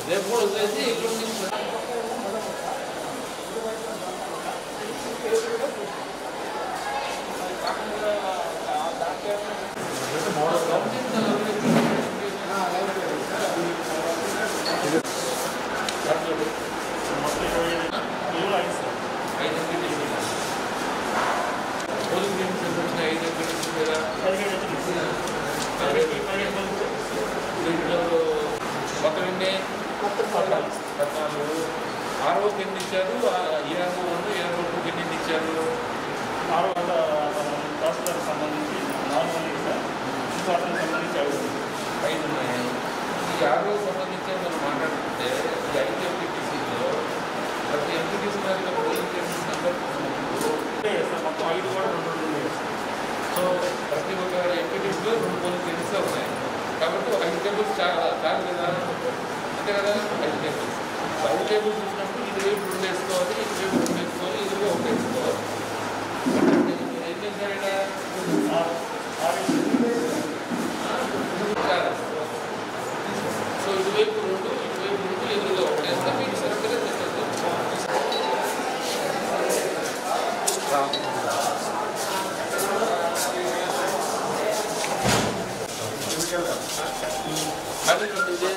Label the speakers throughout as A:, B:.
A: రేపు కూడా వదిలేసి ఎల్లుండి నుంచి ఐదు ఎంపీటీసీ పోలింగ్ స్టేషన్ సంబంధించిన ఐదు ఎంపీటీసీ కదా దీంట్లో మొత్తం ఎన్ని పద్నాలుగు ఆర్ఓకి ఎన్ని ఇచ్చారు ఈఆర్ఓ వన్ ఈఆర్ఓ టూకి ఎన్ని ఇచ్చారు
B: ఆరో వంద రాష్ట్రాలకు సంబంధించి నాలుగు వందలు సార్ ఇంకోటికి సంబంధించి ఐదు వందలు.
A: ఐదు ఉన్నాయి ఈ ఆర్ఓ సంబంధించి మనం మాట్లాడుకుంటే ఈ ఐదు ఎంపీటీసీలో ప్రతి ఎంపీటీసీ మీద పోలింగ్ స్టేషన్ నెంబర్
B: అంటే సార్ మొత్తం ఐదు కూడా రెండు రెండు ఉన్నాయి సార్.
A: సో ప్రతి ఒక్క ఎంపీటీసీలో రెండు పోలింగ్ స్టేషన్స్ ఉన్నాయి కాబట్టి ఒక ఐదు టేబుల్స్ చాలా చాలు కదా అంతే కదా ఐదు టేబుల్స్ ఐదు టేబుల్స్ చూసినప్పుడు ఇది వైపు రెండు వేసుకోవాలి ఇది వైపు రెండు వేసుకోవాలి ఇది వైపు ఒకటి వేసుకోవాలి మీరు ఏం చేశారు ఇక్కడ
B: ఆరు ఆరు
A: చాలా. సో ఇటువైపు రెండు ఇటువైపు రెండు ఎదురుగా ఒకటి వేస్తే మీకు సరిగ్గా తెచ్చదు అదే రెండు ఇదే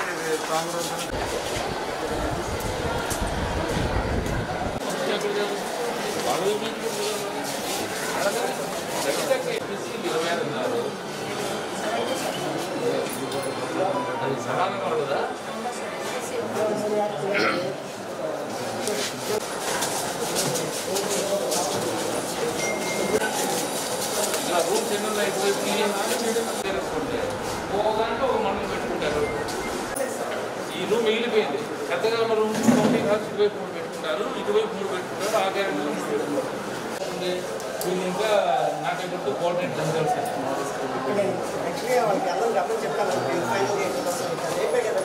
A: వాళ్ళు మీకు అడగండి. ఖచ్చితంగా ఎంపీసీ ఇరవై ఆరు ఉన్నారు అది సమానంగా ఉండదా ఇలా రూమ్స్ ఎన్ని ఉన్నాయి ఇటువైపు చేసుకుంటే ఒక దాంట్లో ఒక మండలం పెట్టుకుంటారు ఈ రూమ్ మిగిలిపోయింది పెద్దగా ఉన్న రూమ్ ఒకటి కాదు ఇటువైపు మూడు పెట్టుకుంటారు ఇటువైపు మూడు పెట్టుకుంటారు ఆ గ్యారెంటీ మూడు పెట్టుకుంటారు వీళ్ళు ఇంకా నాకైతే కోఆర్డినేట్ తెలుసు
C: యాక్చువల్లీ వాళ్ళకి అందరం డబ్బులు చెప్పాను ఫైనల్ రేపే కదా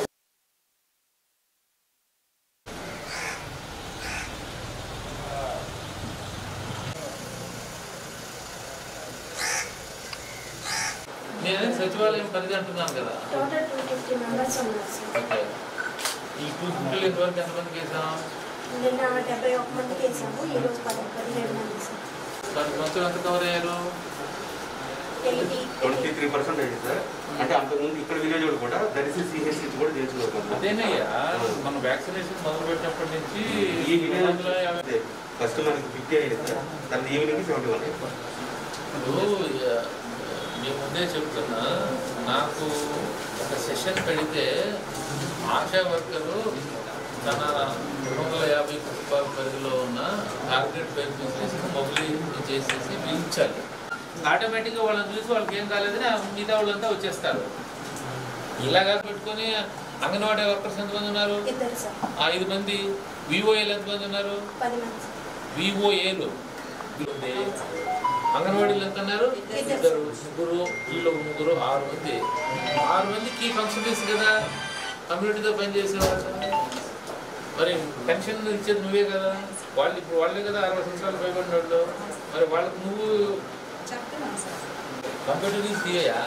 A: నేనే సచివాలయం పరిధి అంటున్నాను కదా
D: టోటల్ టూ ఫిఫ్టీ మెంబర్స్ ఉన్నారు సార్
A: ఓకే ఈ టూ ఫిఫ్టీలు ఎంతవరకు ఎంతమందికి వేసాం
D: నిన్న డెబ్బై ఒక మందికి వేసాము ఈ రోజు పది పదిహేడు మంది సార్
A: దాని మొత్తం ఎంత కవర్ అయ్యారు
D: ఎయిటీ
E: ట్వంటీ త్రీ పర్సెంట్ అయింది సార్ అంటే అంతకుముందు ఇక్కడ విలేజ్ వాళ్ళు కూడా దరిసి సిహెచ్సి కూడా చేర్చుకోగలుగుతాం
A: అదేనయ్యా మనం వ్యాక్సినేషన్ మొదలు పెట్టినప్పటి నుంచి
E: ఈ విలేజ్
A: వందల యాభై-
E: ఫస్ట్ మనకి ఫిఫ్టీ అయింది సార్ తర్వాత ఈవినింగ్ సెవెంటీ వన్
A: ఇప్పుడు ఆ, నేను ముందే చెప్తున్నా నాకు ఒక సెషన్ పెడితే ఆశా వర్కరు తన రెండు వందల యాభై కుటుంబాల పరిధిలో ఉన్న టార్గెట్ బెనిఫిషరీస్ని మొబిలైజ్ చేసేసి పిలిచాలి ఆటోమేటిక్గా వాళ్ళని చూసి వాళ్ళకి ఏం కాలేదని ఆ మిగతా వాళ్ళంతా వచ్చేస్తారు ఇలాగా పెట్టుకొని అంగన్వాడీ వర్కర్స్ ఎంతమంది ఉన్నారు
D: ఇద్దరు సార్
A: ఆ ఐదు మంది వివోఏలు ఎంతమంది ఉన్నారు
D: పది మంది సార్
A: వివోఏలు అంగన్వాడీలు ఎంత అన్నారు ఇద్దరు ముగ్గురు వీళ్ళు ముగ్గురు ఆరు మంది ఆరు మంది కీ ఫంక్షనరీస్ కదా కమ్యూనిటీతో పనిచేసేవాళ్ళు మరి పెన్షన్ ఇచ్చేది నువ్వే కదా వాళ్ళు ఇప్పుడు వాళ్ళే కదా అరవై సంవత్సరాలు పైబడిన వాళ్ళు మరి వాళ్ళకి నువ్వు కంప్యూటర్ నుంచి తీయయా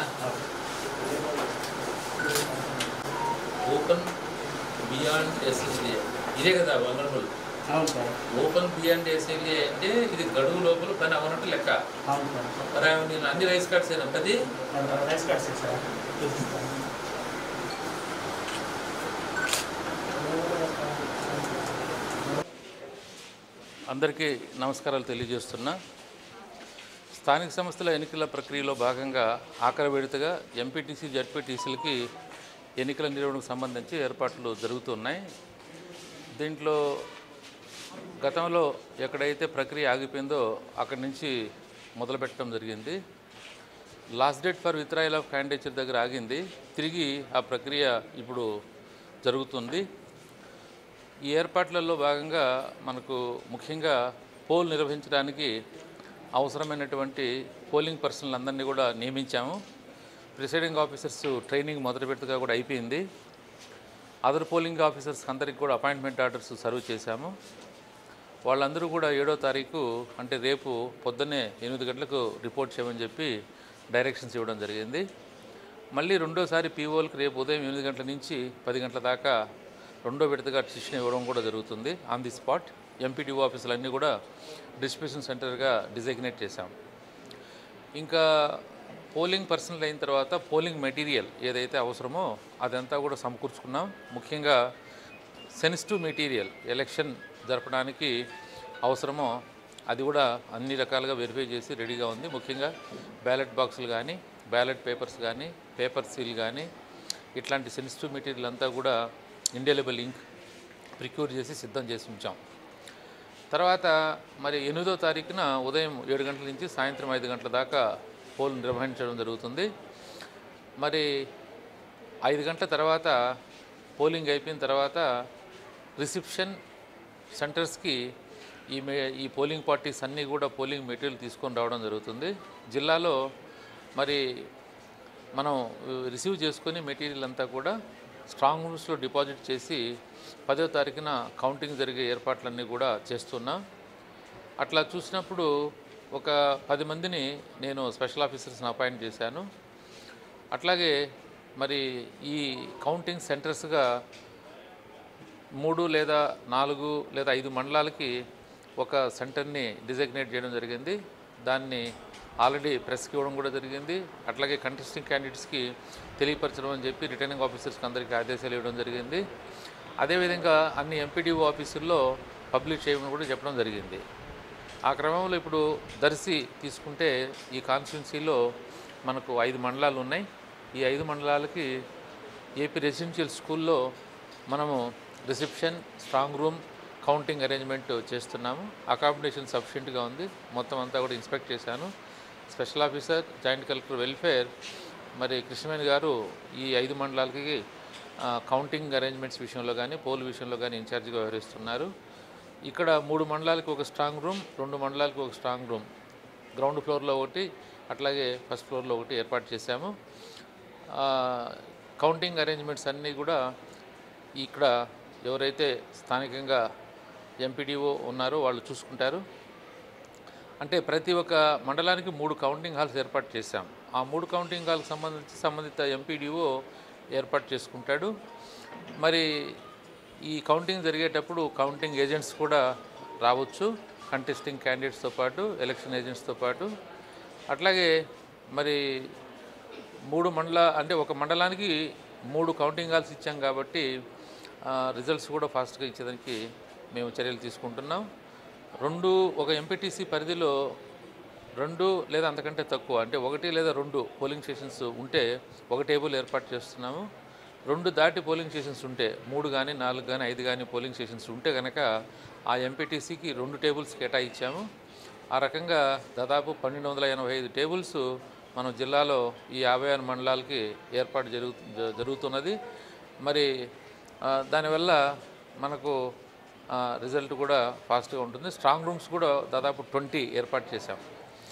A: ఓపెన్ బియాండ్ ఎస్ఎస్డి ఇదే కదా వనరులు
C: అవును సార్
A: ఓపెన్ బియాండ్ ఎస్ఎల్ఏ అంటే ఇది గడువు లోపల పని అవనట్టు లెక్క
C: అవును సార్
A: మరి ఆమె నేను అన్ని రైస్ కార్డ్స్ అయినా పది
C: రైస్ కార్డ్స్ సార్ చూపిస్తాను
A: అందరికీ నమస్కారాలు తెలియజేస్తున్నా స్థానిక సంస్థల ఎన్నికల ప్రక్రియలో భాగంగా ఆఖరి విడతగా ఎంపీటీసీ జడ్పీటీసీలకి ఎన్నికల నిర్వహణకు సంబంధించి ఏర్పాట్లు జరుగుతున్నాయి దీంట్లో గతంలో ఎక్కడైతే ప్రక్రియ ఆగిపోయిందో అక్కడి నుంచి మొదలుపెట్టడం జరిగింది last date for withdrawal of candidature దగ్గర ఆగింది తిరిగి ఆ ప్రక్రియ ఇప్పుడు జరుగుతుంది ఈ ఏర్పాట్లలో భాగంగా మనకు ముఖ్యంగా పోల్ నిర్వహించడానికి అవసరమైనటువంటి పోలింగ్ పర్సనల్ అందరినీ కూడా నియమించాము ప్రిసైడింగ్ ఆఫీసర్స్ ట్రైనింగ్ మొదటి విడతగా కూడా అయిపోయింది అదర్ పోలింగ్ ఆఫీసర్స్ అందరికి కూడా అపాయింట్మెంట్ ఆర్డర్స్ సర్వ్ చేశాము వాళ్ళందరూ కూడా ఏడో తారీఖు అంటే రేపు పొద్దున్నే ఎనిమిది గంటలకు రిపోర్ట్ చేయమని చెప్పి డైరెక్షన్స్ ఇవ్వడం జరిగింది మళ్ళీ రెండోసారి పీఓలకు రేపు ఉదయం ఎనిమిది గంటల నుంచి పది గంటల దాకా రెండో విడతగా శిక్షణ ఇవ్వడం కూడా జరుగుతుంది ఆన్ ది స్పాట్ ఎంపీటీఓ ఆఫీసులన్నీ కూడా డిస్ట్రిబ్యూషన్ సెంటర్గా డిజైగ్నేట్ చేశాం ఇంకా పోలింగ్ పర్సనల్ అయిన తర్వాత పోలింగ్ మెటీరియల్ ఏదైతే అవసరమో అదంతా కూడా సమకూర్చుకున్నాం ముఖ్యంగా సెన్సిటివ్ మెటీరియల్ ఎలక్షన్ జరపడానికి అవసరమో అది కూడా అన్ని రకాలుగా వెరిఫై చేసి రెడీగా ఉంది ముఖ్యంగా బ్యాలెట్ బాక్సులు కానీ బ్యాలెట్ పేపర్స్ కానీ పేపర్ సీల్ కానీ ఇట్లాంటి సెన్సిటివ్ మెటీరియల్ అంతా కూడా ఇండెలిబుల్ ఇంక్ ప్రిక్యూర్ చేసి సిద్ధం చేసి ఉంచాం తర్వాత మరి ఎనిమిదో తారీఖున ఉదయం ఏడు గంటల నుంచి సాయంత్రం ఐదు గంటల దాకా పోల్ నిర్వహించడం జరుగుతుంది మరి ఐదు గంటల తర్వాత పోలింగ్ అయిపోయిన తర్వాత రిసెప్షన్ సెంటర్స్కి ఈ మే ఈ పోలింగ్ పార్టీస్ అన్నీ కూడా పోలింగ్ మెటీరియల్ తీసుకొని రావడం జరుగుతుంది జిల్లాలో మరి మనం రిసీవ్ చేసుకొని మెటీరియల్ అంతా కూడా స్ట్రాంగ్ రూమ్స్లో డిపాజిట్ చేసి పదో తారీఖున కౌంటింగ్ జరిగే ఏర్పాట్లన్నీ కూడా చేస్తున్నాం అట్లా చూసినప్పుడు ఒక పది మందిని నేను స్పెషల్ ఆఫీసర్స్ని అపాయింట్ చేశాను అట్లాగే మరి ఈ కౌంటింగ్ సెంటర్స్గా మూడు లేదా నాలుగు లేదా ఐదు మండలాలకి ఒక సెంటర్ని డిజైగ్నేట్ చేయడం జరిగింది దాన్ని ఆల్రెడీ ప్రెస్కి ఇవ్వడం కూడా జరిగింది అట్లాగే కంటెస్టింగ్ క్యాండిడేట్స్కి తెలియపరచడం అని చెప్పి రిటర్నింగ్ ఆఫీసర్స్కి అందరికీ ఆదేశాలు ఇవ్వడం జరిగింది అదేవిధంగా అన్ని ఎంపీడీఓ ఆఫీసుల్లో పబ్లిష్ చేయమని కూడా చెప్పడం జరిగింది ఆ క్రమంలో ఇప్పుడు దర్శి తీసుకుంటే ఈ కాన్స్టిట్యున్సీలో మనకు ఐదు మండలాలు ఉన్నాయి ఈ ఐదు మండలాలకి ఏపీ రెసిడెన్షియల్ స్కూల్లో మనము reception strong room counting arrangement చేస్తున్నాము అకామిడేషన్ సఫిషియెంట్గా ఉంది మొత్తం అంతా కూడా ఇన్స్పెక్ట్ చేశాను special officer joint collector welfare మరి కృష్ణవేణి గారు ఈ ఐదు మండలాలకి ఆ, కౌంటింగ్ అరేంజ్మెంట్స్ విషయంలో కానీ పోల్ విషయంలో కానీ ఇన్ఛార్జిగా వ్యవహరిస్తున్నారు ఇక్కడ మూడు మండలాలకి ఒక స్ట్రాంగ్ రూమ్ రెండు మండలాలకి ఒక స్ట్రాంగ్ రూమ్ గ్రౌండ్ ఫ్లోర్లో ఒకటి అట్లాగే ఫస్ట్ ఫ్లోర్లో ఒకటి ఏర్పాటు చేశాము ఆ, కౌంటింగ్ అరేంజ్మెంట్స్ అన్నీ కూడా ఇక్కడ ఎవరైతే స్థానికంగా ఎంపీడీఓ ఉన్నారో వాళ్ళు చూసుకుంటారు అంటే ప్రతి ఒక్క మండలానికి మూడు కౌంటింగ్ హాల్స్ ఏర్పాటు చేశాం ఆ మూడు కౌంటింగ్ హాల్కి సంబంధించి సంబంధిత ఎంపీడీఓ ఏర్పాటు చేసుకుంటాడు మరి ఈ కౌంటింగ్ జరిగేటప్పుడు కౌంటింగ్ ఏజెంట్స్ కూడా రావచ్చు కంటెస్టింగ్ క్యాండిడేట్స్తో పాటు ఎలక్షన్ ఏజెంట్స్తో పాటు అట్లాగే మరి మూడు మండల అంటే ఒక మండలానికి మూడు కౌంటింగ్ హాల్స్ ఇచ్చాం కాబట్టి రిజల్ట్స్ కూడా ఫాస్ట్గా ఇచ్చేదానికి మేము చర్యలు తీసుకుంటున్నాం రెండు ఒక ఎంపీటీసీ పరిధిలో రెండు లేదా అంతకంటే తక్కువ అంటే ఒకటి లేదా రెండు పోలింగ్ స్టేషన్స్ ఉంటే ఒక టేబుల్ ఏర్పాటు చేస్తున్నాము రెండు దాటి పోలింగ్ స్టేషన్స్ ఉంటే మూడు కానీ నాలుగు కానీ ఐదు కానీ పోలింగ్ స్టేషన్స్ ఉంటే కనుక ఆ ఎంపీటీసీకి రెండు టేబుల్స్ కేటాయించాము ఆ రకంగా దాదాపు పన్నెండు వందల ఎనభై ఐదు టేబుల్స్ మనం జిల్లాలో ఈ యాభై ఆరు మండలాలకి ఏర్పాటు జరుగు జ- జరుగుతున్నది మరి ఆ, దానివల్ల మనకు ఆ, రిజల్ట్ కూడా ఫాస్ట్గా ఉంటుంది స్ట్రాంగ్ రూమ్స్ కూడా దాదాపు ట్వంటీ ఏర్పాటు చేశాం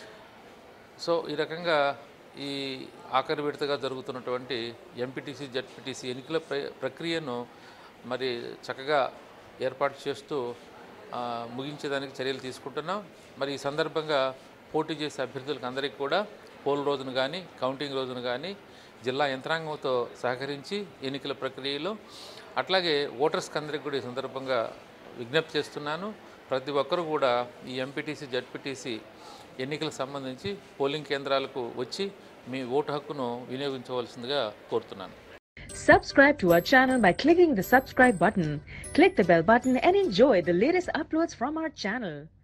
A: సో ఈ రకంగా ఈ ఆఖరి విడతగా జరుగుతున్నటువంటి ఎంపీటీసీ జడ్పీటీసీ ఎన్నికల ప్ర- ప్రక్రియను మరి చక్కగా ఏర్పాటు చేస్తూ ఆ, ముగించేదానికి చర్యలు తీసుకుంటున్నాం మరి ఈ సందర్భంగా పోటీ చేసే అభ్యర్థులకు అందరికీ కూడా పోల్ రోజున కానీ కౌంటింగ్ రోజున కానీ జిల్లా యంత్రాంగంతో సహకరించి ఎన్నికల ప్రక్రియలో అట్లాగే ఓటర్స్కి అందరికీ కూడా ఈ సందర్భంగా విజ్ఞప్తి చేస్తున్నాను ప్రతి ఒక్కరూ కూడా ఈ ఎంపీటీసీ జడ్పీటీసీ ఎన్నికలకు సంబంధించి పోలింగ్ కేంద్రాలకు వచ్చి మీ ఓటు హక్కును వినియోగించవలసిందిగా కోరుతున్నాను
F: Subscribe to our channel by clicking the subscribe button. Click the bell button and enjoy the latest uploads from our channel.